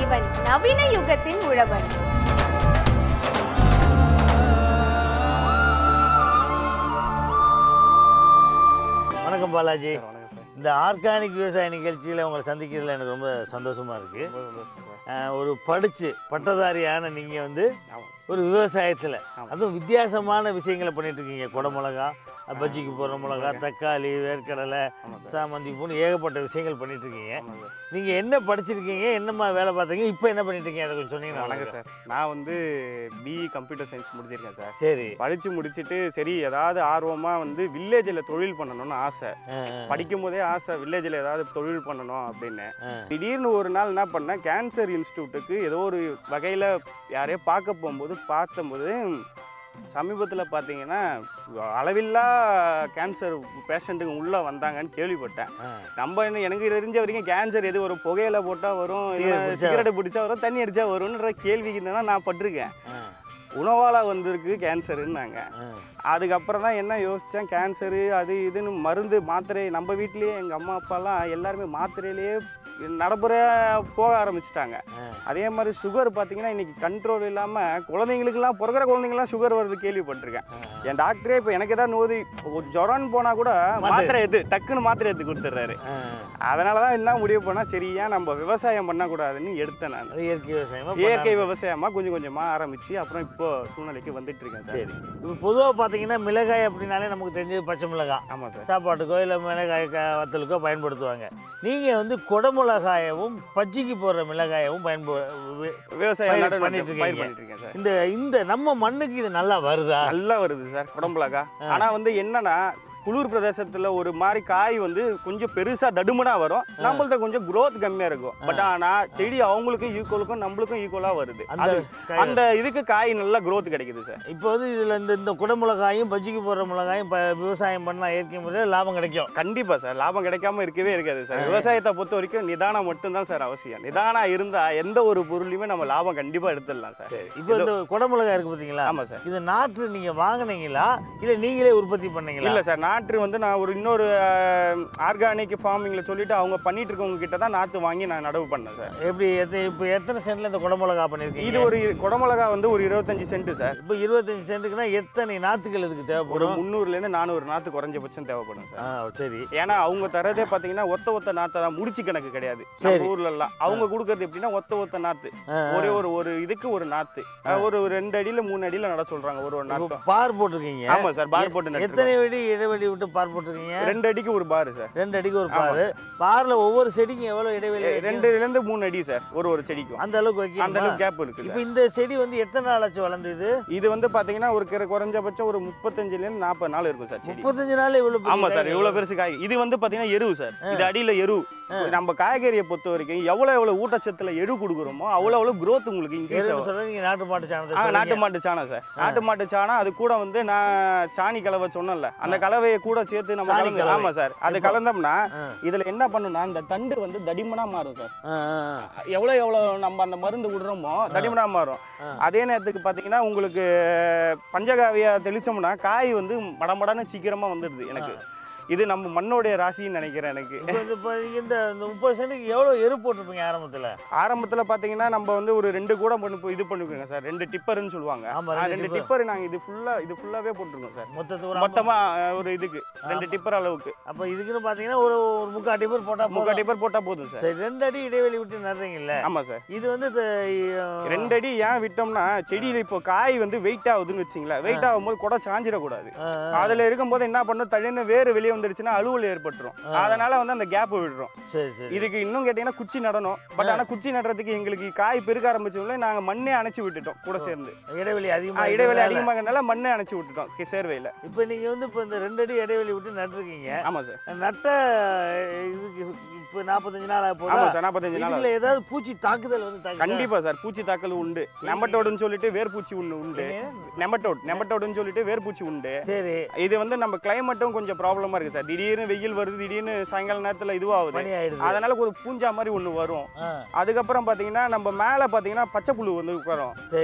உழவன் நவீன யுகத்தின் உழவன் வணக்கம் பாலாஜி சார் வணக்கம் சார் இந்த ஆர்கானிக் விவசாய நிகழ்ச்சியில் உங்களை சந்திக்கிறதுல எனக்கு ரொம்ப சந்தோஷமாக இருக்குது ரொம்ப சந்தோஷம் சார் ஒரு படித்து பட்டதாரியான நீங்கள் வந்து ஆமாம் ஒரு விவசாயத்தில் ஆமா. அதுவும் வித்தியாசமான விஷயங்களை பண்ணிட்டு இருக்கீங்க குடமிளகா பஜ்ஜிக்கு போடுற மிளகா தக்காளி வேர்க்கடலை ஆமாம் சார் சாமந்தி பூன்னு ஏகப்பட்ட விஷயங்கள் பண்ணிட்டு இருக்கீங்க ஆமாம் சார் நீங்கள் என்ன படிச்சிருக்கீங்க என்னம்மா வேலை பார்த்தீங்க இப்போ என்ன பண்ணிட்டு இருக்கீங்க அதை கொஞ்சம் சொன்னீங்கன்னா வணக்கம் சார் நான் வந்து பிஇ கம்ப்யூட்டர் சயின்ஸ் முடிச்சிருக்கேன் சார் சரி படித்து முடிச்சுட்டு சரி ஏதாவது ஆர்வமாக வந்து வில்லேஜில் தொழில் பண்ணணும்னு ஆசை ஆ, படிக்கும் போதே ஆசை வில்லேஜில் ஏதாவது தொழில் பண்ணணும் அப்படின்னு ஆ. திடீர்னு ஒரு நாள் என்ன பண்ணேன் கேன்சர் இன்ஸ்டியூட்டுக்கு ஏதோ ஒரு வகையில் யாரையோ பார்க்க போகும்போது பார்த்தம்போது சமீபத்தில் பார்த்தீங்கன்னா அளவில்லா கேன்சர் பேஷண்ட்டுங்க உள்ளே வந்தாங்கன்னு கேள்விப்பட்டேன் ஆ. நம்ம என்ன எனக்கு தெரிஞ்ச வரைக்கும் கேன்சர் எது வரும் புகையில போட்டால் வரும் சிகரெட் பிடிச்சா சிகரெட் பிடிச்சா வரும் தண்ணி அடிச்சா வரும்ன்ற கேள்விக்கு என்னன்னா நான் பட்டிருக்கேன் ஆ, உணவால் வந்திருக்கு கேன்சருன்னாங்க ஆ. அதுக்கப்புறம் தான் என்ன யோசித்தேன் கேன்சரு அது இதுன்னு மருந்து மாத்திரை நம்ம வீட்லேயே எங்கள் அம்மா அப்பாலாம் எல்லாருமே மாத்திரையிலேயே நடைமுறை போக ஆரம்பிச்சிட்டாங்க ஆ. அதே மாதிரி சுகர் பார்த்தீங்கன்னா இன்னைக்கு கண்ட்ரோல் இல்லாமல் குழந்தைங்களுக்குலாம் பிறகுற குழந்தைங்களாம் சுகர் வருது கேள்விப்பட்டிருக்கேன் என் டாக்டரே இப்போ எனக்கு ஏதாவது நோதி ஒரு ஜுரம்னு போனால் கூட மாத்திரை எது டக்குன்னு மாத்திரை எடுத்து கொடுத்துட்றாரு ஆ. அதனால தான் என்ன முடிவு பண்ணால் சரி ஏன் நம்ம விவசாயம் பண்ணக்கூடாதுன்னு எடுத்தேன் நான் அது இயற்கை விவசாயமா இயற்கை விவசாயமாக கொஞ்சம் கொஞ்சமாக ஆரம்பித்து அப்புறம் இப்போ சூழ்நிலைக்கு வந்துட்டு இருக்கேன் சார் சரி இப்போ பொதுவாக பார்த்தீங்கன்னா மிளகாய் அப்படின்னாலே நமக்கு தெரிஞ்சது பச்சை மிளகாய் ஆமாம் சார் சாப்பாட்டுக்கோ இல்லை மிளகாய் க வத்தலுக்கோ பயன்படுத்துவாங்க நீங்கள் வந்து குடமிளகாயவும் பஜ்ஜிக்கு போடுற மிளகாயவும் பயன்படு வி- விவசாயம் பயிர் நடு- பண்ணிட்டு பயிர் இருக்கீங்க. பண்ணிட்டு இருக்கேன் சார் இந்த இந்த நம்ம மண்ணுக்கு இது நல்லா வருதா நல்லா வருது சார் குடம்புலக்கா ஆனா வந்து என்னன்னா குளிர் பிரதேசத்துல ஒரு மாதிரி காய் வந்து கொஞ்சம் பெருசா தடுமனா வரும் நம்மள்ட்ட கொஞ்சம் growth கம்மியா இருக்கும் பட் ஆனா செடி அவங்களுக்கும் ஈக்குவலுக்கும் நம்மளுக்கும் ஈக்குவலா வருது அந்த அது காய் அந்த இதுக்கு காய் நல்லா growth கிடைக்குது சார் இப்போ வந்து இதில் இந்த இந்த குடமிளகாயும் பஜ்ஜிக்கு போடுற மிளகாயும் ப விவசாயம் பண்ணால் இயற்கை முறையில் லாபம் கிடைக்கும் கண்டிப்பா சார் லாபம் கிடைக்காம இருக்கவே இருக்காது சார் விவசாயத்தை பொறுத்த வரைக்கும் நிதானம் மட்டும்தான் சார் அவசியம் நிதானம் இருந்தா எந்த ஒரு பொருளையுமே நம்ம லாபம் கண்டிப்பா எடுத்துடலாம் சார் சரி இப்போ இந்த குடமிளகாய் இருக்குது பார்த்தீங்களா ஆமா சார் இது நாற்று நீங்கள் வாங்குனீங்களா இல்லை நீங்களே உற்பத்தி பண்ணீங்களா இல்ல சார் நாற்று வந்து நான் ஒரு இன்னொரு ஆர்கானிக் ஃபார்மிங்ல சொல்லிட்டு அவங்க பண்ணிட்டு இருக்கவங்க கிட்ட தான் நாற்று வாங்கி நான் நடவு பண்ணேன் சார் எப்படி எத்தனை இப்போ எத்தனை சென்டில் இந்த குடமிளகா பண்ணியிருக்கீங்க இது ஒரு குடமிளகா வந்து ஒரு இருபத்தஞ்சு சென்ட் சார் இப்போ இருபத்தஞ்சு சென்ட்டுக்குன்னா எத்தனை நாற்றுகள் இதுக்கு ஒரு தேவைப்படும் முந்நூறுலேருந்து நானூறு நாற்று குறைஞ்சபட்சம் தேவைப்படும் சார் ஆ சரி ஏன்னா அவங்க தரதே பார்த்தீங்கன்னா ஒத்த ஒத்த நாற்றை தான் முடிச்சு கணக்கு கிடையாது சரி. நம்ம ஊர்ல எல்லாம் அவங்க கொடுக்கறது எப்படின்னா ஒத்த ஒத்த நாத்து ஆ, ஒரே ஒரு ஒரு இதுக்கு ஒரு நாத்து அஹ் ஒரு ரெண்டு அடியில மூணு அடியில நட சொல்றாங்க ஒரு ஒரு இப்போ நாத்தம் பார் போட்டிருக்கீங்க ஆமா சார் பார் போட்டு எத்தனை நட்டுருக்கோம். வெடி இடைவெளி விட்டு பார் போட்டிருக்கீங்க ரெண்டு அடிக்கு ஒரு பார் சார் ரெண்டு அடிக்கு ஒரு பாரு பார்ல ஒவ்வொரு செடிக்கும் எவ்வளவு இடைவெளி வைக்கணும்? ரெண்டுல இருந்து மூணு அடி சார் ஒரு ஒரு செடிக்கும் அந்த அளவுக்கு அந்த வைக்கணும் அளவுக்கு கேப் இருக்கு இப்போ சார் இந்த செடி வந்து எத்தனை நாள் ஆச்சு வளர்ந்தது இது வந்து பாத்தீங்கன்னா ஒரு கிற- குறைஞ்சபட்சம் ஒரு முப்பத்தஞ்சுல இருந்து நாற்பது நாள் இருக்கும் சார் செடி முப்பத்தஞ்சு நாள் இவ்வளவு பெரிய ஆமா சார் காய் இவ்வளவு பெருசு காய் இது வந்து பாத்தீங்கன்னா எரு சார் இது அடியில எரு நம்ம காய்கறியை பொறுத்த வரைக்கும் எவ்வளவு எவ்வளவு ஊட்டச்சத்துல எரு கொடுக்குறோமோ அவ்வளவு அவ்வளவு growth உங்களுக்கு இன்க்ரீஸ் எருன்னு ஆகும் சொல்றது நீங்க நாட்டு மாட்டு சாணத்தை ஆ, நாட்டு சொல்றீங்க. மாட்டு சாணம் சார் நாட்டு மாட்டு சாணம் அது கூட வந்து நான் சாணி கலவை சொன்னேன்ல அந்த கலவையை கூட சேர்த்து நம்ம சாணி கலந்து கலவை. ஆமா சார் அது கலந்தோம்னா ஆ. இதுல என்ன பண்ணுனா இந்த தண்டு வந்து தடிமனா மாறும் சார் ஆ, ஆ, ஆ. எவ்வளவு எவ்வளவு நம்ம அந்த மருந்து விடுறோமோ தடிமனா மாறும் ஆ. அதே நேரத்துக்கு பாத்தீங்கன்னா உங்களுக்கு பஞ்சகாவியா தெளிச்சோம்னா காய் வந்து மடமடன்னு சீக்கிரமா வந்துடுது எனக்கு இது நம்ம மண்ணோடைய ராசின்னு நினைக்கிறேன் எனக்கு இப்போ இந்த இப்போ நீங்க இந்த இந்த முப்பது சென்ட்டுக்கு எவ்வளவு எரு போட்டிருப்பீங்க ஆரம்பத்துல ஆரம்பத்துல பாத்தீங்கன்னா நம்ம வந்து ஒரு ரெண்டு கூட பண்ணி இது பண்ணிருக்கோங்க சார் ரெண்டு டிப்பர்னு சொல்லுவாங்க ஆமா, ஆ, ரெண்டு ரெண்டு tipper. டிப்பர் நாங்க இது ஃபுல்லா இது ஃபுல்லாவே போட்டிருக்கோம் சார் மொத்தத்துக்கு ஒரு மொத்தமா அஹ், ஒரு இதுக்கு ரெண்டு டிப்பர் அளவுக்கு அப்போ இதுக்குன்னு பார்த்தீங்கன்னா ஒரு ஒரு முக்கால் அடி பேர் போட்டால் முக்கா போதும் டிப்பர் போட்டா போதும் சார் சரி ரெண்டு அடி இடைவெளி விட்டு நடுறீங்கல்ல ஆமா சார் இது வந்து இந்த, அஹ், ரெண்டு அடி ஏன் விட்டோம்னா செடியில இப்போ காய் வந்து வெயிட் ஆகுதுன்னு வச்சிங்களேன் வெயிட் ஆகும்போது கூட சாஞ்சிடக்கூடாது ஆ, ஆ. அதுல இருக்கும்போது என்ன பண்ணும் தள்ளின்னு வேறு வெளியே வந்துடுச்சுன்னா அலுவல் ஏற்பட்டுரும் அதனால வந்து அந்த கேப் விடுறோம் சரி சரி இதுக்கு இன்னும் கேட்டீங்கன்னா குச்சி நடணும் பட் ஆனா குச்சி நடுறதுக்கு எங்களுக்கு காய் பெருக்க ஆரம்பிச்சோம்ல நாங்க மண்ணே அணைச்சு விட்டுட்டோம் கூட சேர்ந்து இடைவெளி ஆ, அதிகமாக இடைவெளி அதிகமாகனால மண்ணே அணைச்சு விட்டுட்டோம் கி- சேர்வையில இப்போ நீங்க வந்து இப்போ இந்த ரெண்டு அடி இடைவெளி விட்டு நட்டுருக்கீங்க ஆமா சார் நட்ட இதுக்கு இப்போ நாற்பத்தஞ்சு நாள் ஆக ஆமா போதா சார் நாற்பத்தஞ்சு நாள் இதுல ஏதாவது பூச்சி தாக்குதல் வந்து தாக்குதா? கண்டிப்பா சார் பூச்சி தாக்கல் உண்டு நெமட்டோடுன்னு சொல்லிட்டு வேர்பூச்சி ஒன்று உண்டு நெமட்டோட் நெமட்டோடுன்னு சொல்லிட்டு வேர்பூச்சி உண்டு சரி இது வந்து நம்ம கிளைமேட்டும் கொஞ்சம் ப்ராப்ளமா இருக்கு சார் திடீர்னு வெயில் வருது திடீர்னு சாயங்கால நேரத்துல இதுவாகுது பனி ஆயிடுது அதனால ஒரு பூஞ்சா மாதிரி ஒன்று வரும் ஆ, அதுக்கப்புறம் பார்த்தீங்கன்னா நம்ம மேலே பார்த்தீங்கன்னா பச்சை புழு வந்து உட்காரும் சரி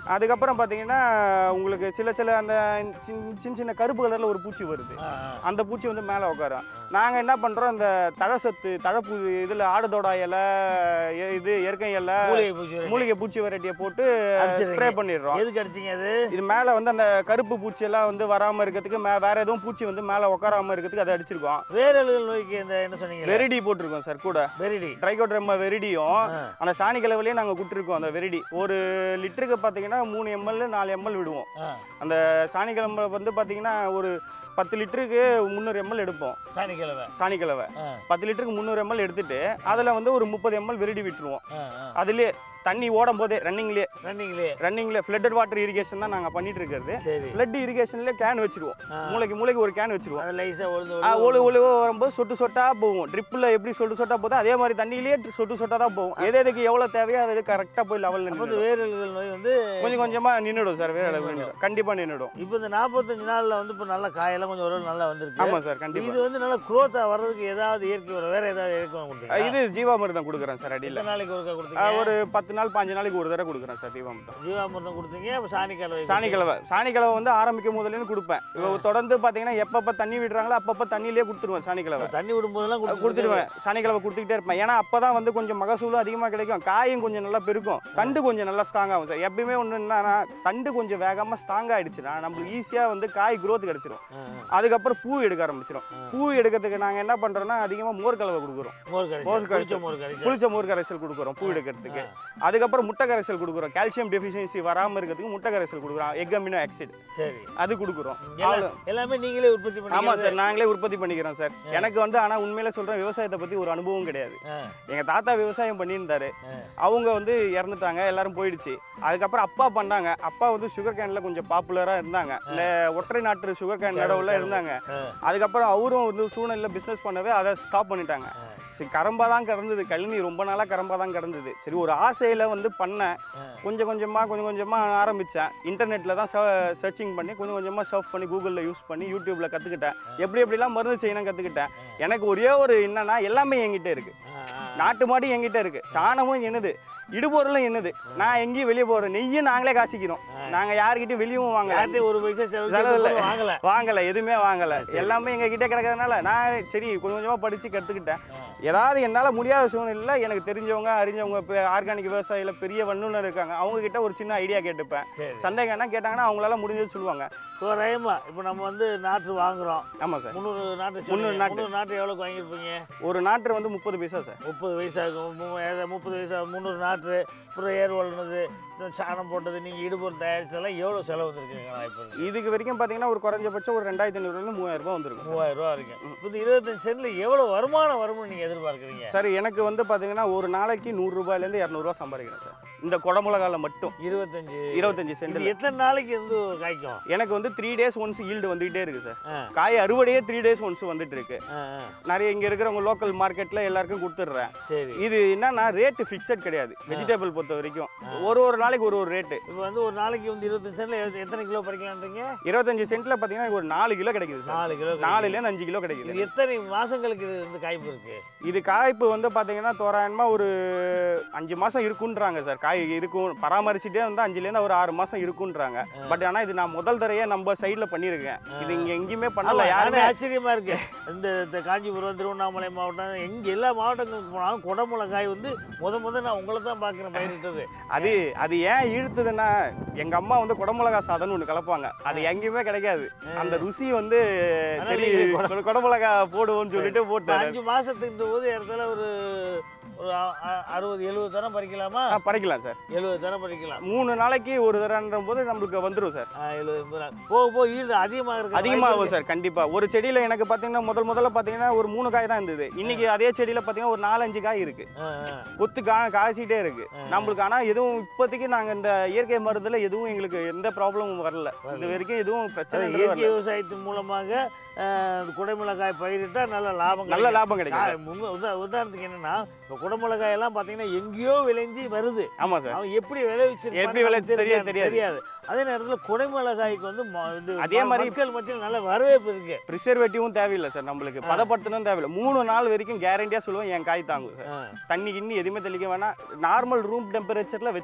அதுக்கப்புறம் பார்த்தீங்கன்னா உங்களுக்கு சில சில அந்த சின்ன சின்ன சின்ன கருப்பு கலரில் ஒரு பூச்சி வருது ஆ, ஆ. அந்த பூச்சி வந்து மேலே உட்காரும் நாங்கள் என்ன பண்ணுறோம் இந்த தழசத்து தழப்பூ இதில் ஆடுதோடா இலை எ- இது இயற்கை இலை மூலிகை பூச்சி வரட்டி. மூலிகை பூச்சி வெரைட்டியை போட்டு அடிச்சிடுறீங்க. ஸ்ப்ரே பண்ணிடுறோம் எதுக்கு அடிச்சீங்க அது இது மேலே வந்து அந்த கருப்பு பூச்சி எல்லாம் வந்து வராமல் இருக்கிறதுக்கு மே வேற எதுவும் பூச்சி வந்து மேலே உட்காராம இருக்கிறதுக்கு அதை அடிச்சிருக்கோம் வேரல்கள் நோய்க்கு இந்த என்ன சொன்னீங்க வெரிடி போட்டிருக்கோம் சார் கூட வெரிடி ட்ரைகோட்ரமா வெரிடியும் ஆ. அந்த சாணி கிழவிலையும் நாங்கள் விட்டுருக்கோம் அந்த வெரிடி ஒரு லிட்டருக்கு பார்த்தீங்கன்னா மூணு எம்எல் நாலு எம்எல் விடுவோம் ஆ, அந்த சாணி கிழம்பு வந்து பார்த்தீங்கன்னா ஒரு பத்து லிட்டருக்கு முந்நூறு எம்எல் எடுப்போம் சாணிக்கிழமை சாணி கிழவை ஆ, பத்து லிட்டருக்கு முந்நூறு எம்எல் எடுத்துட்டு அதில் வந்து ஒரு முப்பது எம்எல் வெரிடி விட்டுருவோம் ஆ, ஆ. அதுலேயே தண்ணி ஓடும் போதே ரன்னிங்லேயே ரன்னிங்லயே ரன்னிங்ல ஃப்ளட்டட் வாட்டர் இரிகேஷன் தான் நாங்கள் பண்ணிட்டு இருக்கிறது சரி ஃப்ளட் இரிகேஷன்லேயே கேன் வச்சிருவோம் ஆ. மூளைக்கு மூளைக்கு ஒரு கேன் வச்சிருவோம் அது லைஸா ஒழுந்து ஆ, ஒளி ஒளி வரும்போது சொட்டு சொட்டா போகும் ட்ரிப்பில் எப்படி சொட்டு சொட்டா போதோ அதே மாதிரி தண்ணியிலேயே சொட்டு சொட்டா தான் போகும் எது எதுக்கு எவ்வளோ தேவையோ அது கரெக்டாக போய் லெவலில் அப்போ இந்த வேரல்கள் நோய் வந்து கொஞ்சம் கொஞ்சமாக நின்றுடும் சார் வேற நின்றுடும் கண்டிப்பாக நின்றுடும் இப்போ இந்த நாற்பத்தஞ்சு நாள்ல வந்து இப்போ நல்ல காயெல்லாம் கொஞ்சம் ஓரளவு நல்லா வந்திருக்கு ஆமாம் சார் கண்டிப்பாக இது வந்து நல்லா குரோத்தா வர்றதுக்கு ஏதாவது இயற்கை உரம் வேற ஏதாவது இயற்கை உரம் கொடுத்தீங்க இது ஜீவாமிர்தம் கொடுக்குறேன் சார் அடியில் எத்தனை நாளைக்கு ஒருக்கா கொடுத்தீங்க ஒரு பத்து நாள் பாஞ்சு நாளைக்கு ஒரு தடவை கொடுக்குறேன் சார் ஜீவாமிர்தம் ஜீவாமிர்தம் கொடுத்தீங்க அப்போ சாணி கலவை சாணி கிழவை சாணி கிழவை வந்து ஆரம்பிக்கும் முதலேன்னு கொடுப்பேன் இப்போ தொடர்ந்து பார்த்தீங்கன்னா எப்பப்போ தண்ணி விடுறாங்களோ அப்பப்போ தண்ணியிலே கொடுத்துருவேன் சாணி கிழவை தண்ணி விடும்போதெல்லாம் கொடுத்துருவேன் கொடுத்துடுவேன் சனிக்கிழமை கொடுத்துக்கிட்டே இருப்பேன் ஏன்னா அப்போ தான் வந்து கொஞ்சம் மகசூலும் அதிகமாக கிடைக்கும் காயும் கொஞ்சம் நல்லா பெருக்கும் தண்டு கொஞ்சம் நல்லா ஸ்ட்ராங் ஆகும் சார் எப்பயுமே ஒன்று என்னன்னா தண்டு கொஞ்சம் வேகமாக ஸ்ட்ராங் ஆயிடுச்சுன்னா நம்மளுக்கு ஈஸியாக வந்து காய் growth கிடைச்சிரும் அதுக்கப்புறம் பூ எடுக்க ஆரம்பிச்சிடும் பூ எடுக்கிறதுக்கு நாங்கள் என்ன பண்ணுறோம்னா அதிகமாக மோர் கலவை கொடுக்குறோம் மோர் மோர் கரைசல் கரைசல். புளிச்ச மோர் கரைசல் புளிச்ச மோர் கரைசல் கொடுக்குறோம் பூ எடுக்கிறதுக்கு அதுக்கப்புறம் முட்டை கரைசல் கொடுக்குறோம் கால்சியம் டெஃபிஷியன்சி வராமல் இருக்கிறதுக்கு முட்டை கரைசல் கொடுக்குறோம் எக் அமினோ ஆக்சிட் சரி அது கொடுக்குறோம் எல்லாம் எல்லாமே நீங்களே உற்பத்தி ஆமாம் பண்ணி சார் நாங்களே உற்பத்தி பண்ணிக்கிறோம் சார் எனக்கு வந்து ஆனால் உண்மையில சொல்கிறேன் விவசாயத்தை பற்றி ஒரு அனுபவம் கிடையாது எங்கள் தாத்தா விவசாயம் பண்ணியிருந்தாரு அவங்க வந்து இறந்துட்டாங்க எல்லாரும் போயிடுச்சு அதுக்கப்புறம் அப்பா பண்ணாங்க அப்பா வந்து சுகர் கேனில் கொஞ்சம் பாப்புலராக இருந்தாங்க இந்த ஒற்றை நாட்டு சுகர் கேன் நடவுல இருந்தாங்க அதுக்கப்புறம் அவரும் வந்து சூழ்நிலை பிஸ்னஸ் பண்ணவே அதை ஸ்டாப் பண்ணிட்டாங்க சரி கரம்பா தான் கிடந்தது கழனி ரொம்ப நாளாக கரம்பா தான் கிடந்தது சரி ஒரு ஆசையில் வந்து பண்ணேன் கொஞ்சம் கொஞ்சமாக கொஞ்சம் கொஞ்சமாக ஆரம்பித்தேன் இன்டர்நெட்டில் தான் சர்ச்சிங் பண்ணி கொஞ்சம் கொஞ்சமாக சர்ஃப் பண்ணி கூகுளில் யூஸ் பண்ணி யூடியூப்பில் கற்றுக்கிட்டேன் எப்படி எப்படிலாம் மருந்து செய்யணும் கற்றுக்கிட்டேன் எனக்கு ஒரே ஒரு என்னன்னா எல்லாமே என்கிட்ட இருக்குது நாட்டு மாடு என்கிட்ட இருக்கு சாணமும் என்னது இடுபொருளும் என்னது நான் எங்கேயும் வெளியே போகிறேன் நெய்யும் நாங்களே காய்ச்சிக்கிறோம் நாங்கள் யார்கிட்டயும் வெளியவும் வாங்கல யார்கிட்டயும் ஒரு பைசா செலவு செலவு இல்ல. செய்து வாங்கல வாங்கல எதுவுமே வாங்கல எல்லாமே எங்க கிட்ட கிடக்கிறதுனால நான் சரி கொஞ்சம் கொஞ்சமா படிச்சு கற்றுக்கிட்டேன் ஏதாவது என்னால் முடியாத சூழ்நிலையில் எனக்கு தெரிஞ்சவங்க அறிஞ்சவங்க இப்போ ஆர்கானிக் விவசாயியில் பெரிய வல்லுநர் இருக்காங்க அவங்க கிட்ட ஒரு சின்ன ஐடியா கேட்டுப்பேன் சரி சந்தேகம் என்ன கேட்டாங்கன்னா அவங்களால முடிஞ்சது சொல்லுவாங்க தோராயமா இப்போ நம்ம வந்து நாற்று வாங்குறோம் ஆமாம் சார் முந்நூறு நாட்டு முந்நூறு முந்நூறு நாட்டு. முந்நூறு நாட்டு எவ்வளோக்கு வாங்கியிருப்பீங்க ஒரு நாட்டு வந்து முப்பது பைசா சார் முப்பது வயசாகும் மு- ஏதா முப்பது வயசா முந்நூறு நாற்று அப்புறம் ஏர் வளர்னது இந்த சாணம் போட்டது நீங்கள் இடுபொருள் தயாரிச்சதெல்லாம் எவ்வளோ செலவு வந்திருக்குங்க வாய்ப்பு இருக்கு இதுக்கு வரைக்கும் பார்த்தீங்கன்னா ஒரு குறைஞ்சபட்சம் ஒரு ரெண்டாயிரத்தி ஐநூறுலேருந்து மூவாயிரம் ரூபாய் வந்திருக்கும் சார். மூவாயிரம் ரூபா இருக்கு இப்போ இந்த இருபத்தஞ்சு சென்டில் எவ்வளோ வருமானம் வரும்னு நீங்கள் எதிர்பார்க்குறீங்க சார் எனக்கு வந்து பார்த்தீங்கன்னா ஒரு நாளைக்கு நூறுரூபாயிலேருந்து இரநூறுவா சம்பாதிக்கிறேன் சார் இந்த குடமுளகால மட்டும் இருபத்தஞ்சு இருபத்தஞ்சு இது சென்டில் எத்தனை நாளைக்கு வந்து காய்க்கும் எனக்கு வந்து த்ரீ டேஸ் ஒன்ஸ் ஈல்டு வந்துகிட்டே இருக்கு சார் ஆ காய் அறுவடையே த்ரீ டேஸ் ஒன்ஸ் வந்துட்டு இருக்கு ஆ ஆ நிறைய இங்கே இருக்கிறவங்க லோக்கல் மார்க்கெட்டில் எல்லாருக்கும் கொடுத்துட்றேன் சரி இது என்னன்னா ரேட்டு ஃபிக்ஸட் கிடையாது வெஜிடபிள் பொறுத்த வரைக்கும் ஒரு ஒரு நாளைக்கு ஒரு ஒரு ரேட்டு இப்போ வந்து ஒரு நாளைக்கு வந்து இருபத்தஞ்சு சென்டில் எத்தனை கிலோ பறிக்கலான்றீங்க இருபத்தஞ்சு சென்ட்ல பார்த்தீங்கன்னா ஒரு நாலு கிலோ கிடைக்குது சார் நாலு கிலோ நாலுலேருந்து அஞ்சு கிலோ கிடைக்குது இது எத்தனை மாசங்களுக்கு இது வந்து காய்ப்பு இருக்கு இது காய்ப்பு வந்து பார்த்தீங்கன்னா தோராயமா ஒரு அஞ்சு மாதம் இருக்குன்றாங்க சார் காய் இருக்கும் பராமரிச்சுட்டே வந்து அஞ்சுலேருந்து ஒரு ஆறு மாதம் இருக்குன்றாங்க பட் ஆனால் இது நான் முதல் தரையே நம்ம சைடில் பண்ணியிருக்கேன் இது இங்கே எங்கேயுமே பண்ணல ஆமா, யாருமே நானே ஆச்சரியமா இருக்கு இந்த இந்த காஞ்சிபுரம் திருவண்ணாமலை மாவட்டம் எங்க எல்லா மாவட்டங்களுக்கு போனாலும் குடமுளகாய் வந்து முத முத நான் உங்களை தான் பார்க்குறேன் பயிரிட்டது அது அது ஏன் இழுத்துதுன்னா எங்க அம்மா வந்து குடமிளகா சாதம்னு ஒன்று கலப்பாங்க அது எங்கேயுமே கிடைக்காது அந்த ருசி வந்து அதனால சரி நீங்க குட- குட- குடமிளகா போடுவோம்னு சொல்லிட்டு இப்ப போட்டாரு அஞ்சு மாசத்துக்கு போது இடத்துல ஒரு ஒரு அ- அ- அறுபது எழுபது தரம் பறிக்கலாமா ஆ, பறிக்கலாம் சார் எழுபது தரம் பறிக்கலாம் மூணு நாளைக்கு ஒரு தடன்ற போது நம்மளுக்கு வந்துடும் சார் ஆ, எழுபது எண்பது நாள். போக போக ஈல்டு அதிகமாக இருக்கு அதிகமாகும் சார் கண்டிப்பா ஒரு செடியில எனக்கு பாத்தீங்கன்னா முதல் முதல்ல பாத்தீங்கன்னா ஒரு மூணு காய் தான் இருந்தது இன்னைக்கு அதே செடியில பாத்தீங்கன்னா ஒரு நாலஞ்சு காய் இருக்கு கொத்து கா காய்ச்சிட்டே இருக்கு நம்மளுக்கு ஆனா எதுவும் இப்போதைக்கு நாங்க இந்த இயற்கை மருந்துல எதுவும் எங்களுக்கு எந்த ப்ராப்ளமும் வரல இது வரைக்கும் எதுவும் பிரச்சனை இயற்கை வரல விவசாயத்தின் மூலமாக அஹ், குடைமிளகாய் பயிரிட்டா நல்ல லாபம் நல்ல கிடைக்கும். லாபம் கிடைக்கும் கா- உண்மை- உதா- உதாரணத்துக்கு என்னன்னா இப்போ குடமிளகாய் எல்லாம் பார்த்தீங்கன்னா எங்கேயோ விளைஞ்சி வருது ஆமா சார் அவன் எப்படி விளைவிச்சிருப்பான்னு எப்படி விளைவிச்சு நமக்கு தெரியாது, தெரியாது. தெரியாது அதே நேரத்தில் குடைமிளகாய்க்கு வந்து ம- இது அதே ம- மாதிரி- மக்கள் மத்தியில் நல்ல வரவேற்பு இருக்கு ப்ரிசர்வேட்டிவும் தேவையில்லை சார் நம்மளுக்கு பதப்படுத்தணும் தேவையில்லை மூணு நாள் வரைக்கும் கேரண்டியா சொல்லுவோம் என் காய் தாங்கும் சார் ஆ. தண்ணி கிண்ணி எதுவுமே தெளிக்க வேணாம் நார்மல் ரூம் டெம்பரேச்சர்ல வச்சா போதும்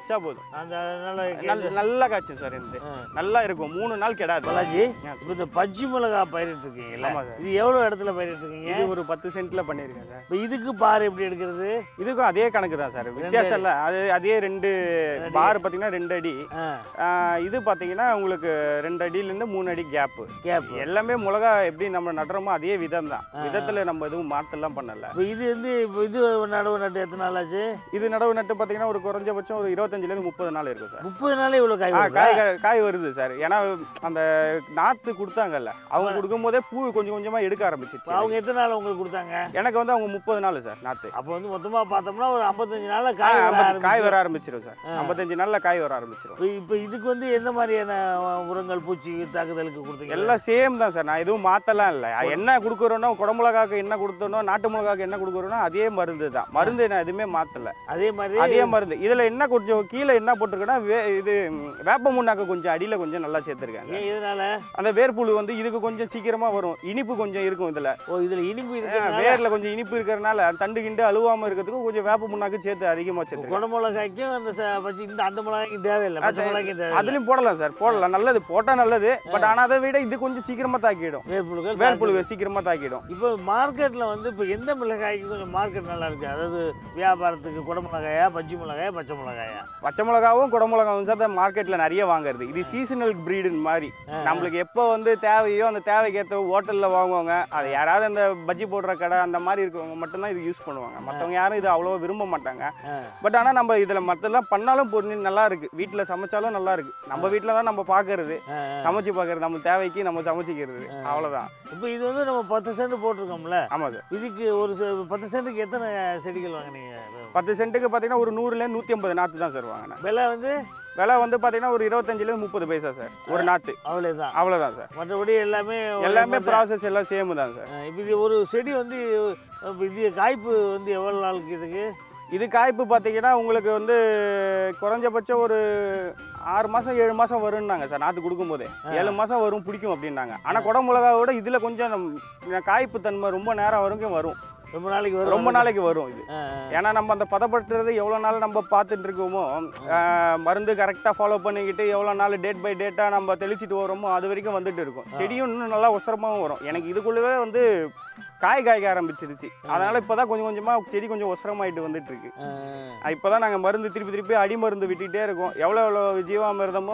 அந்த அதனால நல்- நல்லா காய்ச்சும் சார் இந்த ஆ. நல்லா இருக்கும் மூணு நாள் கெடாது பாலாஜி ஆ, இப்போ இந்த பச்சை மிளகா பயிரிட்டு இருக்கீங்களா ஆமா சார். இது எவ்வளோ இடத்துல பயிரிட்டு இருக்கீங்க இது ஒரு பத்து சென்ட்ல பண்ணியிருக்கேன் சார் இப்போ இதுக்கு பார் எப்படி எடுக்கிறது இதுக்கும் அதே கணக்கு தான் சார் வித்தியாசம் இல்லை அது அதே ரெண்டு பார் பார்த்தீங்கன்னா ரெண்டு அடி ஆ ஆ, இது பார்த்தீங்கன்னா உங்களுக்கு ரெண்டு அடியிலேருந்து மூணு அடி கேப்பு கேப் எல்லாமே மிளகா எப்படி நம்ம நடுறோமோ அதே விதம் தான் விதத்தில் நம்ம எதுவும் மாற்றலாம் பண்ணல இப்போ இது வந்து இப்போ இது நடவு நட்டு எத்தனை நாள் ஆச்சு இது நடவு நட்டு பார்த்தீங்கன்னா ஒரு குறைஞ்சபட்சம் ஒரு இருபத்தஞ்சிலேருந்து முப்பது நாள் இருக்கும் சார் முப்பது நாளே இவ்வளோ காய் ஆ வருதா? காய் காய்- காய் வருது சார் ஏன்னா அந்த நாற்று கொடுத்தாங்கல்ல அவங்க கொடுக்கும்போதே பூ கொஞ்சம் கொஞ்சமாக எடுக்க இப்போ ஆரம்பிச்சிச்சு அவங்க எத்தனை நாள் உங்களுக்கு கொடுத்தாங்க எனக்கு வந்து அவங்க முப்பது நாள் சார் நாற்று அப்போ வந்து மொத்தமாக பார்த்தோம்னா ஒரு ஐம்பத்தஞ்சு நாளில் ஆ, காய் வர ஐம்பது- காய் ஆரம்பிச்சிடும். வர ஆரம்பிச்சிடும் சார் ஐம்பத்தஞ்சு நாளில் காய் வர ஆரம்பிச்சிடும் இப்போ இப்போ இதுக்கு வந்து எந்த மாதிரியான உரங்கள் பூச்சி தாக்குதலுக்கு கொடுத்தீங்க எல்லாம் சேம் தான் சார் நான் எதுவும் மாற்றலாம் இல்லை என்ன கொடுக்குறோனோ குடமிளகாக்கு என்ன கொடுத்தோனோ நாட்டு மிளகாக்கு என்ன கொடுக்குறோனோ அதே மருந்து தான் மருந்து நான் எதுவுமே மாற்றலை அதே மாதிரி அதே மருந்து இதில் என்ன கொஞ்சம் கீழே என்ன போட்டிருக்கேன்னா வே இது ம், வேப்ப முன்னாக்கு கொஞ்சம் அடியில் கொஞ்சம் நல்லா சேர்த்துருக்காங்க ஏன் இதனால அந்த வேர்ப்புழு வந்து இதுக்கு கொஞ்சம் சீக்கிரமாக வரும் இனிப்பு கொஞ்சம் இருக்கும் இதில் ஓ இதில் இனிப்பு இருக்கிறதுனால வேரில் கொஞ்சம் இனிப்பு இருக்கிறனால அந்த தண்டு கிண்டு அழுவாமல் இருக்கிறதுக்கு கொஞ்சம் வேப்ப முன்னாக்கு சேர்த்து அதிகமாக சேர்த்துருக்கேன் குடமிளகாய்க்கும் அந்த ச- பச்சை இந்த அந்த மிளகாய்க்கும் தேவையில்லை பச்சை மிளகாய்க்கும் தேவையில்லை அதுலேயும் போடலாம் சார் போடலாம் நல்லது போட்டால் நல்லது பட் ஆனால் அதை விட இது கொஞ்சம் சீக்கிரமாக தாக்கிடும் வேர்ப்புழுகள் வேர்ப்புழு சீக்கிரமாக தாக்கிடும் இப்போ மார்க்கெட்டில் வந்து இப்போ எந்த மிளகாய்க்கு கொஞ்சம் மார்க்கெட் நல்லா இருக்கு அதாவது வியாபாரத்துக்கு குடமிளகாயா பச்சை மிளகாயா பச்சை மிளகாயா பச்சை மிளகாவும் குடமிளகாவும் சார் மார்க்கெட்டில் நிறைய வாங்குறது இது சீசனல் ப்ரீடுன்னு மாதிரி நம்மளுக்கு எப்போ வந்து தேவையோ அந்த தேவைக்கு ஏற்ற ஹோட்டலில் வாங்குவாங்க அது யாராவது அந்த பஜ்ஜி போடுற கடை அந்த மாதிரி இருக்கவங்க மட்டும்தான் இது யூஸ் பண்ணுவாங்க மற்றவங்க யாரும் இது அவ்வளோவா விரும்ப மாட்டாங்க ஆ. பட் ஆனால் நம்ம இதில் மற்றெல்லாம் பண்ணாலும் பொருள் நல்லா இருக்கு வீட்டில் சமைச்சாலும் நல்லா இருக்கு நம்ம வீட்டில் தான் நம்ம பார்க்கறது ஆ, சமைச்சு பார்க்கறது நம்ம தேவைக்கு நம்ம சமைச்சிக்கிறது அவ்வளோதான் இப்போ இது வந்து நம்ம பத்து சென்ட் போட்டிருக்கோம்ல ஆமாம் சார் இதுக்கு ஒரு செ- பத்து சென்ட்டுக்கு எத்தனை செடிகள் வாங்குனீங்க பத்து சென்ட்டுக்கு பார்த்தீங்கன்னா ஒரு நூறுலேருந்து நூற்றி ஐம்பது நாற்று தான் சார் வாங்கினேன் விலை வந்து விலை வந்து பார்த்தீங்கன்னா ஒரு இருபத்தஞ்சிலேருந்து முப்பது பைசா சார் ஒரு நாற்று அவ்வளோதான் அவ்வளோதான் சார் மற்றபடி எல்லாமே ஒரே எல்லாமே மாதிரி தான். ப்ராசஸ் எல்லாம் சேமு தான் சார் ஆ, இப்போ இது ஒரு செடி வந்து இப்போ இது காய்ப்பு வந்து எவ்வளோ நாளுக்கு இதுக்கு இது காய்ப்பு பார்த்தீங்கன்னா உங்களுக்கு வந்து குறைஞ்சபட்சம் ஒரு ஆறு மாதம் ஏழு மாதம் வரும்னாங்க சார் நாற்று கொடுக்கும்போதே ஏழு மாதம் வரும் பிடிக்கும் அப்படின்னாங்க ஆனால் குடமிளகாவை விட இதில் கொஞ்சம் நம்- காய்ப்பு தன்மை ரொம்ப நேரம் வரைக்கும் வரும் ரொம்ப நாளைக்கு வரும் ரொம்ப நாளைக்கு வரும் இது ஆ, ஆ. ஏன்னா நம்ம அந்த பதப்படுத்துறது எவ்வளோ நாள் நம்ம பார்த்துட்டு இருக்கோமோ ஆஹ், மருந்து கரெக்டாக ஃபாலோ பண்ணிக்கிட்டு எவ்வளோ நாள் டேட் பை டேட்டாக நம்ம தெளிச்சிட்டு வரோமோ அது வரைக்கும் வந்துட்டு இருக்கும் செடியும் இன்னும் நல்லா உசரமாகவும் வரும் எனக்கு இதுக்குள்ளவே வந்து காய் காய்க்க ஆரம்பிச்சிருச்சு அதனால் இப்போ தான் கொஞ்சம் கொஞ்சமாக செடி கொஞ்சம் உசரமாயிட்டு வந்துட்டு இருக்கு ஆ, இப்போ தான் நாங்கள் மருந்து திருப்பி திருப்பி அடி மருந்து விட்டுட்டே இருக்கோம் எவ்வளோ எவ்வளோ ஜீவாமிர்தமோ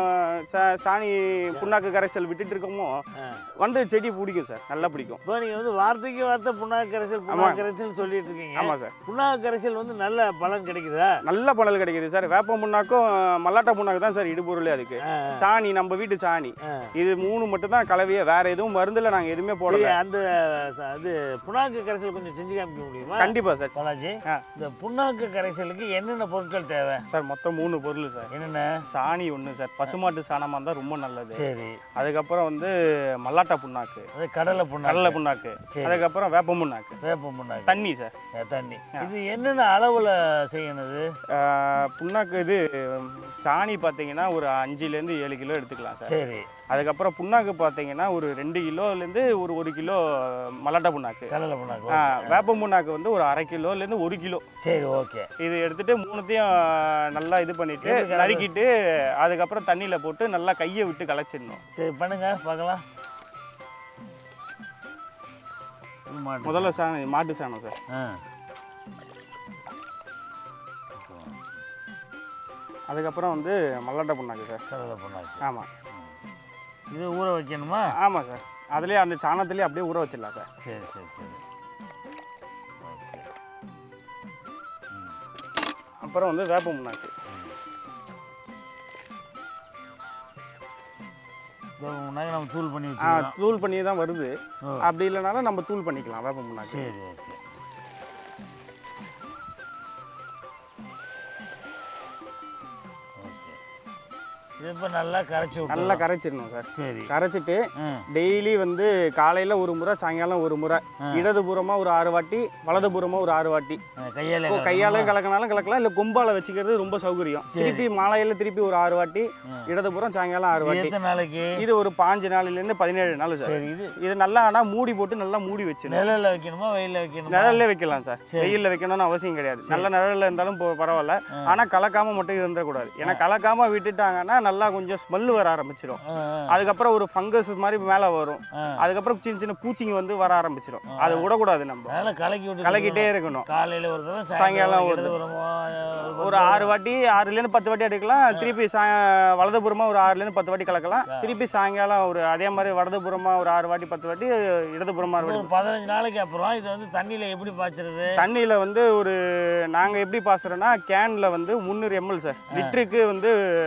சா சாணி புண்ணாக்கு கரைசல் விட்டுட்டு இருக்கோமோ ஆ. வந்து செடி பிடிக்கும் சார் நல்லா பிடிக்கும் இப்போ நீங்கள் வந்து வார்த்தைக்கு வார்த்தை புண்ணாக்கு கரைசல் புண்ணாக்கு கரைசல் சொல்லிட்டு இருக்கீங்க ஆமாம் சார் புண்ணாக்கு கரைசல் வந்து நல்ல பலன் கிடைக்குதா நல்ல பணல் கிடைக்குது சார் வேப்ப புண்ணாக்கும் மல்லாட்டை புண்ணாக்கு தான் சார் இடுபொருளே அதுக்கு ஆ, சாணி நம்ம வீட்டு சாணி ஆ. இது மூணு மட்டும் தான் கலவையே வேற எதுவும் மருந்துல நாங்கள் எதுவுமே சரி போடல அந்த ச- அது புண்ணாக்கு கரைசல் கொஞ்சம் செஞ்சு காமிக்க முடியுமா கண்டிப்பா சார் பாலாஜி ஆ. இந்த புண்ணாக்கு கரைசலுக்கு என்னென்ன பொருட்கள் தேவை சார் மொத்தம் மூணு பொருள் சார் என்னென்ன சாணி ஒன்று சார் பசுமாட்டு சாணமாக இருந்தால் ரொம்ப நல்லது சரி அதுக்கப்புறம் வந்து மல்லாட்டை புண்ணாக்கு அது கடலை புண்ணாக்கு கடலை புண்ணாக்கு சரி. அதுக்கப்புறம் வேப்ப புண்ணாக்கு வேப்ப புண்ணாக்கு தண்ணி சார் அஹ் தண்ணி இது என்னென்ன அளவில் செய்யணும் இது ஆஹ் புண்ணாக்கு இது சாணி பார்த்தீங்கன்னா ஒரு அஞ்சுலேருந்து ஏழு கிலோ எடுத்துக்கலாம் சார் சரி அதுக்கப்புறம் புண்ணாக்கு பார்த்தீங்கன்னா ஒரு ரெண்டு கிலோலேருந்து ஒரு ஒரு கிலோ மல்லாட்டை புண்ணாக்கு கடலை புண்ணாக்கு ஆ, okay. வேப்ப புண்ணாக்கு வந்து ஒரு அரை கிலோலேருந்து ஒரு கிலோ சரி ஓகே இது எடுத்துட்டு மூணுத்தையும் நல்லா இது பண்ணிட்டு எப்படி கலந்து? நறுக்கிட்டு அதுக்கப்புறம் தண்ணியில் போட்டு நல்லா கையை விட்டு கலைச்சிடணும் சரி பண்ணுங்க பார்க்கலாம் இது மாட்டு முதல்ல சாணம் மாட்டு சாணம் சார் ஆ அதுக்கப்புறம் வந்து மல்லாட்டை புண்ணாக்கு சார் கடலை புண்ணாக்கு ஆமாம் இது ஊற வைக்கணுமா ஆமாம் சார் அதுலேயே அந்த சாணத்துலேயே அப்படியே ஊற வச்சிடலாம் சார் சரி சரி சரி ஓகே அப்புறம் வந்து வேப்ப புண்ணாக்கு வேப்ப புண்ணாக்கு நம்ம தூள் பண்ணி ஆ வச்சுக்கலாம் தூள் பண்ணி தான் வருது ஓ. அப்படி இல்லைனாலும் நம்ம தூள் பண்ணிக்கலாம் வேப்ப புண்ணாக்கு சரி ஓகே ஓகே இது இப்போ நல்லா கரைச்சி விட்டு நல்லா கரைச்சிடணும் சார் சரி கரைச்சிட்டு ஆ டெய்லி வந்து காலையில் ஒரு முறை சாயங்காலம் ஒரு முறை இடதுபுறமாக ஒரு ஆறு வாட்டி வலதுபுறமாக ஒரு ஆறு வாட்டி கையால் இப்போ கையால கலக்கினாலும் கலக்கலாம் இல்லை கொம்பால வச்சுக்கிறது ரொம்ப சௌகரியம் திருப்பி மாலையில திருப்பி ஒரு ஆறு வாட்டி இடதுபுறம் சாயங்காலம் ஆறு வாட்டி எத்தனை நாளைக்கு இது ஒரு பாஞ்சு நாள்லேருந்து பதினேழு நாள் சார் சரி இது இது நல்லா ஆனால் மூடி போட்டு நல்லா மூடி வச்சிடணும் நிழல்ல வைக்கணுமா வெயில்ல வைக்கணுமா நிழல்ல வைக்கலாம் சார் வெயில்ல வைக்கணும்னு அவசியம் கிடையாது நல்ல நிழல்ல இருந்தாலும் போ- பரவாயில்ல ஆனா கலக்காம மட்டும் இருந்துடக்கூடாது ஏன்னா கலக்காம விட்டுட்டாங்கன்னா நல்லா கொஞ்சம் ஸ்மெல் வர ஆரம்பிச்சிடும் ஆ, ஆ. அதுக்கப்புறம் ஒரு ஃபங்கஸ் மாதிரி மேலே வரும் ஆ. அதுக்கப்புறம் சின்ன சின்ன பூச்சிங்க வந்து வர ஆரம்பிச்சிடும் அதை விடக்கூடாது நம்ம அதனால கலக்கி விட்டு கலக்கிட்டே இருக்கணும் காலையில ஒரு தடவை சாயங்காலம் சாயங்காலம் ஒரு இடதுபுறமோ ஒரு ஆறு வாட்டி ஆறுலேருந்து பத்து வாட்டி எடுக்கலாம் திருப்பி சாய வலதுபுறமா ஒரு ஆறுலேருந்து பத்து வாட்டி கலக்கலாம் திருப்பி சாயங்காலம் ஒரு அதே மாதிரி வலதுபுறமா ஒரு ஆறு வாட்டி பத்து வாட்டி இடதுபுறமா ஒரு வாட்டி ஒரு பதினஞ்சு நாளைக்கு அப்புறம் இது வந்து தண்ணியில எப்படி பாய்ச்சறது தண்ணியில் வந்து ஒரு நாங்கள் எப்படி பாசுறோன்னா கேனில் வந்து முந்நூறு எம்எல் சார் லிட்டருக்கு வந்து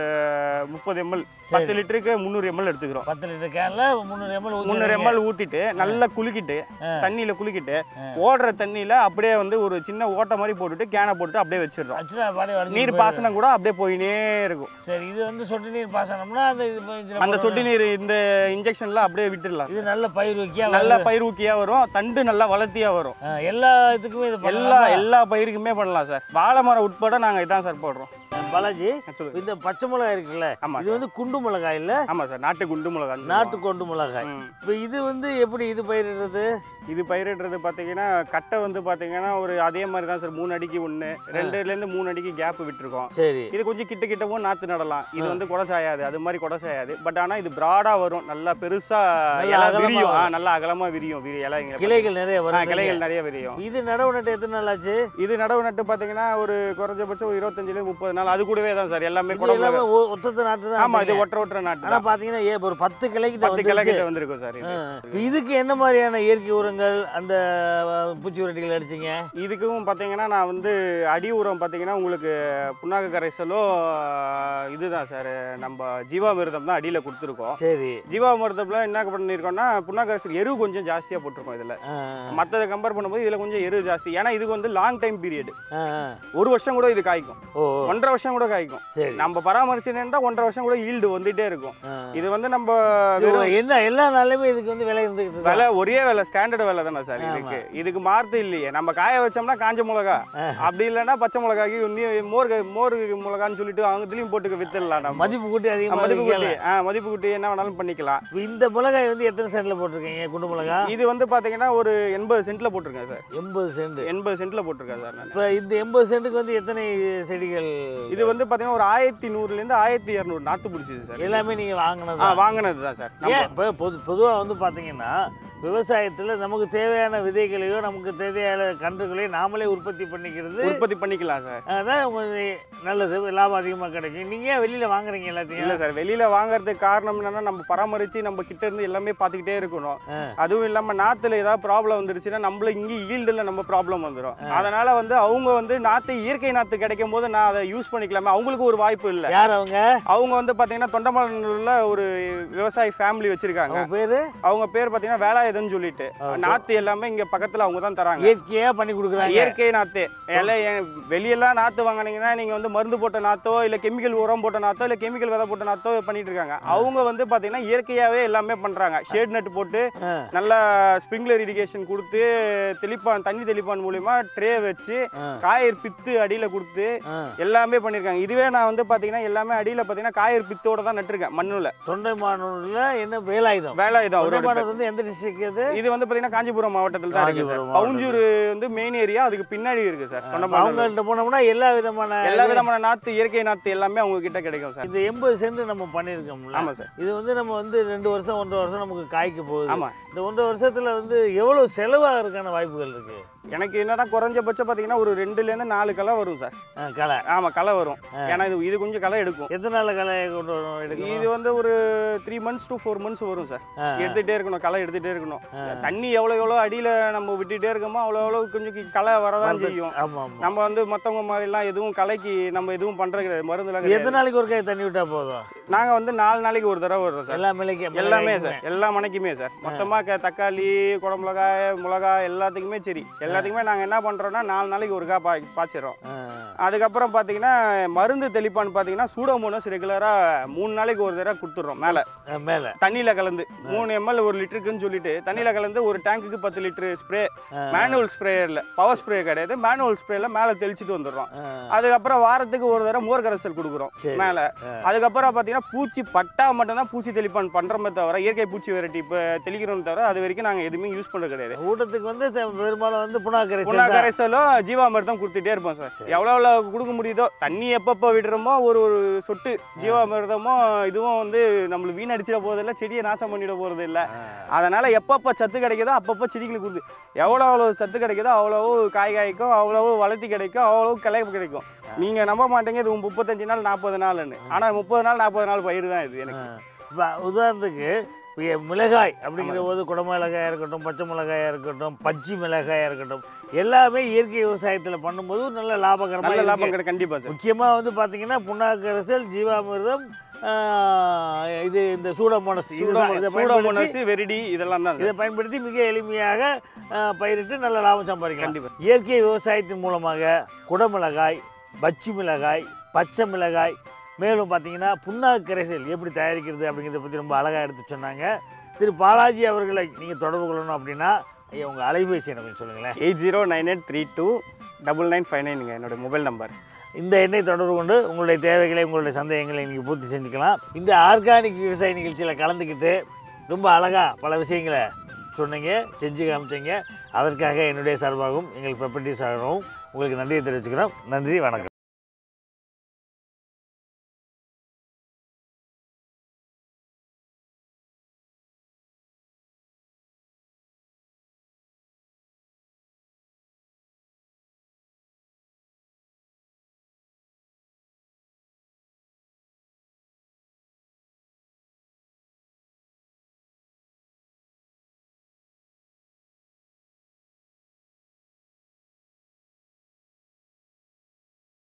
முப்பது எம்எல் பத்து லிட்டருக்கு முந்நூறு எம்எல் எடுத்துக்கிறோம் பத்து லிட்டர் கேன்ல முந்நூறு எம்எல் முந்நூறு எம்எல் ஊற்றிட்டு நல்லா குலுக்கிட்டு தண்ணியில் குலுக்கிட்டு ஓடுற தண்ணியில் அப்படியே வந்து ஒரு சின்ன ஓட்டை மாதிரி போட்டுட்டு கேனை போட்டுட்டு அப்படியே வச்சிடுறோம் ஆக்சுவலா பாடி வடிஞ்சு நீர் பாசனம் கூட அப்படியே போயினே இருக்கும் சரி இது வந்து சொட்டு நீர் பாசனம்னா அந்த இது இப்ப இதுல அந்த போடுற- சொட்டு நீர் இந்த இன்ஜெக்ஷன்ல அப்படியே விட்டுடலாம் இது நல்ல பயிர் வைக்கியா நல்லா பயிர் ஊக்கியா வரும் தண்டு நல்லா வளர்த்தியா வரும் ஆ, எல்லா இதுக்குமே இது எல்லா பண்ணலாம் எல்லா பயிருக்குமே பண்ணலாம் சார் வாழை மரம் உட்பட நாங்கள் இதான் சார் போடுறோம் பாலாஜி சொல்லுங்க இந்த பச்சை மிளகாய் இருக்குல்ல ஆமா இது வந்து குண்டு மிளகாய் இல்ல ஆமாம் சார் நாட்டு குண்டு மிளகா நாட்டு கொண்டு மிளகாய் ம். இப்போ இது வந்து எப்படி இது பயிரிடுறது இது பயிரிடுறது பார்த்தீங்கன்னா கட்டை வந்து பார்த்தீங்கன்னா ஒரு அதே மாதிரி தான் சார் மூணு அடிக்கு ஒன்று ரெண்டுலேருந்து மூணு அடிக்கு கேப் விட்டுருக்கோம் சரி இது கொஞ்சம் கிட்ட கிட்டவும் நாற்று நடலாம் இது வந்து கொடை சாயாது அது மாதிரி கொடை சாயாது பட் ஆனால் இது ப்ராடாக வரும் நல்லா பெருசாக நல்லா இலை அகலமா விரியும் ஆ, வரும். நல்லா அகலமாக விரியும் விரி இலைங்க கிளைகள் நிறைய ஆ, வரும் கிளைகள் நிறைய விரியும் இது நடவு நட்டு எத்தனை நாள் ஆச்சு இது நடவு நட்டு பார்த்தீங்கன்னா ஒரு குறைஞ்சபட்சம் ஒரு இருபத்தஞ்சிலேருந்து முப்பது நாள் அது கூடவே தான் சார் எல்லாமே இது குடம்பு எல்லாமே ஒ- ஒத்தத்த நாட்டு தான் ஆமாம் இது நட்டீங்க. ஒற்றை ஒற்றை நாட்டு ஆனா தான். பாத்தீங்கன்னா ஏ ஒரு பத்து கிளைக்கிட்ட பத்து வந்துருச்சு கிலோகிட்ட வந்திருக்கும் சார் இது இப்ப இதுக்கு என்ன மாதிரியான இயற்கை உரங்கள் அந்த அஹ், பூச்சி விரட்டிகள் அடிச்சீங்க இதுக்கும் பார்த்தீங்கன்னா நான் வந்து அடி உரம் பார்த்தீங்கன்னா உங்களுக்கு புண்ணாக்கு கரைசலும் ஆஹ், இதுதான் சார் நம்ம ஜீவாமிர்தம் தான் அடியில் கொடுத்துருக்கோம் சரி ஜீவாமிர்தம்ல என்ன பண்ணியிருக்கோம்னா புண்ணாக்கு கரைசல் எரு கொஞ்சம் ஜாஸ்தியாக போட்டிருக்கோம் இதில் ஆ, மற்றதை கம்பேர் பண்ணும்போது இதில் கொஞ்சம் எரு ஜாஸ்தி ஏன்னா இதுக்கு வந்து லாங் டைம் பீரியட் ஆ, ஆ. ஒரு வருஷம் கூட இது காய்க்கும் ஓ ஓ, ஒன்றரை வருஷம் கூட காய்க்கும் சரி நம்ம பராமரிச்சுன்னா ஒன்றரை வருஷம் கூட ஈல்டு வந்துட்டே இருக்கும் ஆ. இது வந்து நம்ம இது வெறும் என்ன எல்லா நாளுமே இதுக்கு வந்து விலை இருந்துகிட்டு இருக்கு விலை ஒரே விலை ஸ்டாண்டர்ட் விலை தானே சார் இதுக்கு இதுக்கு மாறுது இல்லையே நம்ம காய வச்சோம்னா காஞ்ச மிளகா அப்படி இல்லைன்னா பச்சை மிளகாய்க்கு இன்னும் மோர் க- மோர் மிளகான்னு சொல்லிட்டு அவங்க இதுலயும் போட்டு வித்துடலாம் நம்ம மதிப்பு கூட்டி ஆ, அதிகமாக மதிப்பு குட்டி ஆ மதிப்பு குட்டி என்ன வேணாலும் பண்ணிக்கலாம் இப்போ இந்த மிளகாய் வந்து எத்தனை சென்ட்ல போட்டிருக்கீங்க குண்டு மிளகாய் இது வந்து பாத்தீங்கன்னா ஒரு எண்பது சென்ட்ல போட்டிருக்கேன் சார் எண்பது சென்ட் எண்பது சென்ட்ல போட்டிருக்கேன் சார் நான் இப்போ இந்த எண்பது சென்ட்டுக்கு வந்து எத்தனை செடிகள் இது வந்து பாத்தீங்கன்னா ஒரு ஆயிரத்தி நூறுலேருந்து ஆயிரத்தி இரநூறு நாத்து பிடிச்சிது சார் ஆ எல்லாமே நீங்கள் வாங்கினது வாங்கினது தான் சார் நம்ம ஏன் இப்போ பொது பொதுவாக வந்து பார்த்தீங்கன்னா விவசாயத்தில் நமக்கு தேவையான விதைகளையோ நமக்கு தேவையான கன்றுகளையோ நாமளே உற்பத்தி பண்ணிக்கிறது உற்பத்தி பண்ணிக்கலாம் சார் அதான் உங்களுக்கு நல்லது லாபம் அதிகமாக கிடைக்கும் நீங்கள் ஏன் வெளியில் வாங்குறீங்க எல்லாத்தையும் இல்ல சார் வெளியில வாங்குறதுக்கு காரணம் என்னன்னா நம்ம பராமரிச்சு நம்ம கிட்ட இருந்து எல்லாமே பார்த்துக்கிட்டே இருக்கணும் ஆ. அதுவும் இல்லாம நாத்துல ஏதாவது ப்ராப்ளம் வந்துருச்சுன்னா நம்மள இங்க ஈல்டுல நம்ம ப்ராப்ளம் வந்துடும் அதனால வந்து அவங்க வந்து நாத்து இயற்கை நாத்து கிடைக்கும் போது நான் அதை யூஸ் பண்ணிக்கலாமே அவங்களுக்கு ஒரு வாய்ப்பு இல்லை யார் அவங்க அவங்க வந்து பாத்தீங்கன்னா தொண்டமானூர்ல ஒரு விவசாய ஃபேமிலி வச்சிருக்காங்க அவங்க பேர் அவங்க பேர் பாத்தீங்கன்னா வேலாயுதம்னு சொல்லிட்டு நாத்து எல்லாமே இங்க பக்கத்துல அவங்க தான் தராங்க இயற்கையாக பண்ணி கொடுக்குறாங்க இயற்கை நாத்து எல்லாம் எ- வெளியெல்லாம் நாத்து வாங்குனீங்கன்னா நீங்க வந்து மருந்து போட்ட நாத்தோ இல்ல கெமிக்கல் உரம் போட்ட நாத்தோ இல்ல கெமிக்கல் விதை போட்ட நாத்தோ பண்ணிட்டு இருக்காங்க அவங்க வந்து பாத்தீங்கன்னா இயற்கையாவே எல்லாமே பண்றாங்க ஷேட் நட் போட்டு ஆ. நல்லா ஸ்ப்ரிங்க்லர் இரிகேஷன் கொடுத்து தெளிப்பான் தண்ணி தெளிப்பான் மூலியமா ட்ரே வச்சு ஆ. காயர் பித்து அடியில கொடுத்து ஆ. எல்லாமே பண்ணிருக்காங்க இதுவே நான் வந்து பாத்தீங்கன்னா எல்லாமே அடியில பாத்தீங்கன்னா காயர் பித்தோட தான் நட்டிருக்கேன் மண்ணுல தொண்டைமானூரில் என்ன வேலாயுதம் வேலாயுதம் அவரோட பேர். தொண்டைமானூர் வந்து எந்த டிஸ்ட்ரிக்ட் அது இது வந்து பாத்தீங்கன்னா காஞ்சிபுரம் மாவட்டத்தில் தான் இருக்கு சார் காஞ்சிபுரம் பவுஞ்சூர் வந்து மெயின் ஏரியா அதுக்கு பின்னாடி இருக்கு சார் தொண்டமானூர் அவங்கள்ட்ட போனோம்னா எல்லா விதமான எல்லா விதமான நாத்து இயற்கை நாத்து எல்லாமே அவங்க கிட்ட கிடைக்கும் சார் இந்த எண்பது சென்ட் நம்ம பண்ணியிருக்கோம்ல ஆமா சார் இது வந்து நம்ம வந்து ரெண்டு வருஷம் ஒன்றரை வருஷம் நமக்கு காய்க்க போகுது ஆமா இந்த ஒன்றரை வருஷத்துல வந்து எவ்வளவு செலவாகிறதுக்கான வாய்ப்புகள் இருக்கு எனக்கு என்னன்னா குறைஞ்சபட்சம் பாத்தீங்கன்னா ஒரு ரெண்டுல இருந்து நாலு களை வரும் சார் ஆ, களை ஆமா களை வரும் ஏன்னா இது இது கொஞ்சம் களை எடுக்கும் எத்தனை நாள் களை கொண்டு வரும் எடுக்கணும் இது வந்து ஒரு three months to four months வரும் சார் ஆ, எடுத்துட்டே இருக்கணும் களை எடுத்துட்டே இருக்கணும் தண்ணி எவ்வளோ எவ்வளோ அடியில நம்ம விட்டுட்டே இருக்கோமோ அவ்வளோ எவ்வளோ கொஞ்சம் கி- களை வரதான் செய்யும் ஆமா ஆமா நம்ம வந்து மற்றவங்க மாதிரிலாம் எதுவும் களைக்கு நம்ம எதுவும் பண்றது கிடையாது மருந்துலாம் கிடையாது எத்தனை நாளைக்கு ஒரு காய் தண்ணி விட்டா போதும் நாங்கள் வந்து நாலு நாளைக்கு ஒரு தடவை வர்றோம் சார் எல்லா மிளகை எல்லாமே சார் எல்லா மனைக்குமே சார் மொத்தமாக தக்காளி குடமிளகாய் மிளகாய் எல்லாத்துக்குமே சரி எல்லாத்துக்குமே நாங்கள் என்ன பண்ணுறோம்னா நாலு நாளைக்கு ஒருக்கா பா பாய்ச்சிடுறோம் அதுக்கப்புறம் பார்த்தீங்கன்னா மருந்து தெளிப்பான்னு பார்த்தீங்கன்னா சூடோமோனஸ் ரெகுலராக மூணு நாளைக்கு ஒரு தடவை கொடுத்துட்றோம் மேலே மேலே தண்ணியில் கலந்து மூணு எம்எல் ஒரு லிட்டருக்குன்னு சொல்லிட்டு தண்ணியில் கலந்து ஒரு டேங்குக்கு பத்து லிட்டரு ஸ்ப்ரே மேனுவல் ஸ்ப்ரேயரில் பவர் ஸ்ப்ரே கிடையாது மேனுவல் ஸ்ப்ரேல மேலே தெளிச்சிட்டு வந்துடுறோம் அதுக்கப்புறம் வாரத்துக்கு ஒரு தடவை மோர் கரைசல் கொடுக்குறோம் சரி. மேலே அதுக்கப்புறம் பார்த்தீங்கன்னா பூச்சி பட்டா மட்டும்தான் பூச்சி தெளிப்பான் பண்ணுறோமே தவிர இயற்கை பூச்சி வெரைட்டி இப்போ தெளிக்கிறோம் தவிர அது வரைக்கும் நாங்கள் எதுவுமே யூஸ் பண்ணுறது கிடையாது ஊட்டத்துக்கு வந்து ச- பெரும்பாலும் வந்து புண்ணாக்கரை புண்ணா கரைசலும் ஜீவாமிர்தம் கொடுத்துட்டே இருப்போம் சார் எவ்வளோ எவ்வளோ கொடுக்க முடியுதோ தண்ணி எப்பப்போ விடுறோமோ ஒரு ஒரு சொட்டு ஜீவாமிர்தமோ இதுவும் வந்து நம்மளுக்கு வீணடிச்சிட போகிறதில்ல செடியை நாசம் பண்ணிட போகிறது இல்லை அதனால் எப்பப்போ சத்து கிடைக்குதோ அப்பப்போ செடிகளுக்கு கொடுத்து எவ்வளோ எவ்வளோ சத்து கிடைக்குதோ அவ்வளோ காய் காய்க்கும் அவ்வளோ வளர்த்தி கிடைக்கும் அவ்வளோ கிளை கிடைக்கும் நீங்கள் நம்ப மாட்டீங்க இது முப்பத்தஞ்சு நாள் நாற்பது நாள்னு ஆனால் முப்பது நாள் நாற்பது நாள் பயிர் தான் இது எனக்கு இப்போ உதாரணத்துக்கு இப்ப மிளகாய் அப்படிங்கிற போது குடமிளகாயாக இருக்கட்டும் பச்சை மிளகாயாக இருக்கட்டும் பச்சை மிளகாயாக இருக்கட்டும் எல்லாமே இயற்கை விவசாயத்தில் பண்ணும்போது ஒரு நல்ல நல்ல லாபகரமாக லாபம் கிடைக்கும் கண்டிப்பாக சார் முக்கியமாக வந்து பார்த்தீங்கன்னா புண்ணாக்கரசல் ஜீவாமிர்தம் ஆஹ், இது இந்த சூடமோனஸ் இதுதான் இதை பயன்படுத்தி சூடோமோனஸ் வெரிடி இதெல்லாம் தான் இதை பயன்படுத்தி மிக எளிமையாக ஆஹ், பயிரிட்டு நல்ல லாபம் சம்பாதிக்கலாம் கண்டிப்பா. இயற்கை விவசாயத்தின் மூலமாக குடமிளகாய் பச்சி மிளகாய் பச்சை மிளகாய் மேலும் பார்த்தீங்கன்னா புண்ணாக்கு கரைசல் எப்படி தயாரிக்கிறது அப்படிங்கிறத பற்றி ரொம்ப அழகாக எடுத்து சொன்னாங்க திரு பாலாஜி அவர்களை நீங்கள் தொடர்பு கொள்ளணும் அப்படின்னா ஐயா உங்கள் அலைபேசி எனக்கு கொஞ்சம் சொல்லுங்களேன் eight zero nine eight three two double nine five நைனுங்க என்னோட மொபைல் நம்பர் இந்த எண்ணை தொடர்பு கொண்டு உங்களுடைய தேவைகளை உங்களுடைய சந்தேகங்களை நீங்கள் பூர்த்தி செஞ்சுக்கலாம் இந்த ஆர்கானிக் விவசாய நிகழ்ச்சியில் கலந்துக்கிட்டு ரொம்ப அழகாக பல விஷயங்களை சொன்னீங்க செஞ்சு காமிச்சீங்க அதற்காக என்னுடைய சார்பாகவும் எங்கள் ப்ராப்பர்ட்டி சார்பாகவும் உங்களுக்கு நன்றியை தெரிவிச்சுக்கிறோம் நன்றி வணக்கம்